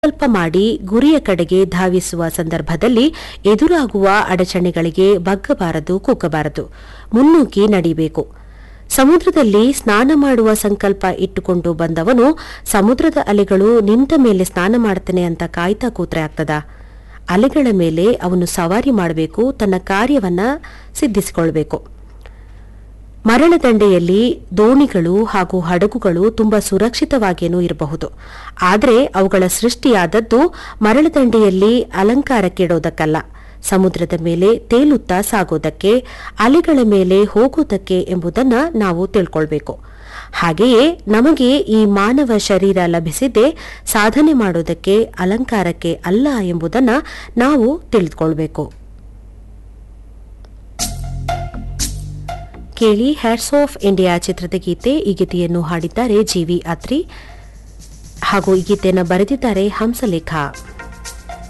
ಸಂಕಲ್ಪ ಮಾಡಿ ಗುರಿಯ ಕಡೆಗೆ ಧಾವಿಸುವ ಸಂದರ್ಭದಲ್ಲಿ ಎದುರಾಗುವ ಅಡಚಣೆಗಳಿಗೆ ಬಗ್ಗಬಾರದು ಕುಗ್ಗಬಾರದು ಮುನ್ನುಗ್ಗಿ ನಡಿಬೇಕು ಸಮುದ್ರದಲ್ಲಿ ಸ್ನಾನ ಮಾಡುವ ಸಂಕಲ್ಪ ಇಟ್ಟುಕೊಂಡು ಬಂದವನು ಸಮುದ್ರದ ಅಲೆಗಳು ನಿಂತ ಮೇಲೆ ಸ್ನಾನ ಮಾಡ್ತೇನೆ ಅಂತ ಕಾಯ್ತಾ ಕೂತ್ರೆ ಆಗ್ತದ ಅಲೆಗಳ ಮೇಲೆ ಅವನು ಸವಾರಿ ಮಾಡಬೇಕು ತನ್ನ ಕಾರ್ಯವನ್ನ ಸಿದ್ಧಿಸಿಕೊಳ್ಬೇಕು ಮರಳದಂಡೆಯಲ್ಲಿ ದೋಣಿಗಳು ಹಾಗೂ ಹಡಗುಗಳು ತುಂಬಾ ಸುರಕ್ಷಿತವಾಗೇನೂ ಇರಬಹುದು ಆದರೆ ಅವುಗಳ ಸೃಷ್ಟಿಯಾದದ್ದು ಮರಳದಂಡೆಯಲ್ಲಿ ಅಲಂಕಾರಕ್ಕಿಡೋದಕ್ಕಲ್ಲ ಸಮುದ್ರದ ಮೇಲೆ ತೇಲುತ್ತಾ ಸಾಗೋದಕ್ಕೆ ಅಲೆಗಳ ಮೇಲೆ ಹೋಗೋದಕ್ಕೆ ಎಂಬುದನ್ನ ನಾವು ತಿಳ್ಕೊಳ್ಬೇಕು ಹಾಗೆಯೇ ನಮಗೆ ಈ ಮಾನವ ಶರೀರ ಲಭಿಸಿದ್ದೇ ಸಾಧನೆ ಮಾಡೋದಕ್ಕೆ ಅಲಂಕಾರಕ್ಕೆ ಅಲ್ಲ ಎಂಬುದನ್ನ ನಾವು ತಿಳಿದುಕೊಳ್ಬೇಕು ಕೇಳಿ ಹ್ಯಾಟ್ಸ್ ಆಫ್ ಇಂಡಿಯಾ ಚಿತ್ರದ ಗೀತೆ ಈ ಗೀತೆಯನ್ನು ಹಾಡಿದ್ದಾರೆ ಜಿವಿ ಅತ್ರಿ ಹಾಗೂ ಈ ಗೀತೆಯನ್ನು ಬರೆದಿದ್ದಾರೆ ಹಂಸಲೇಖ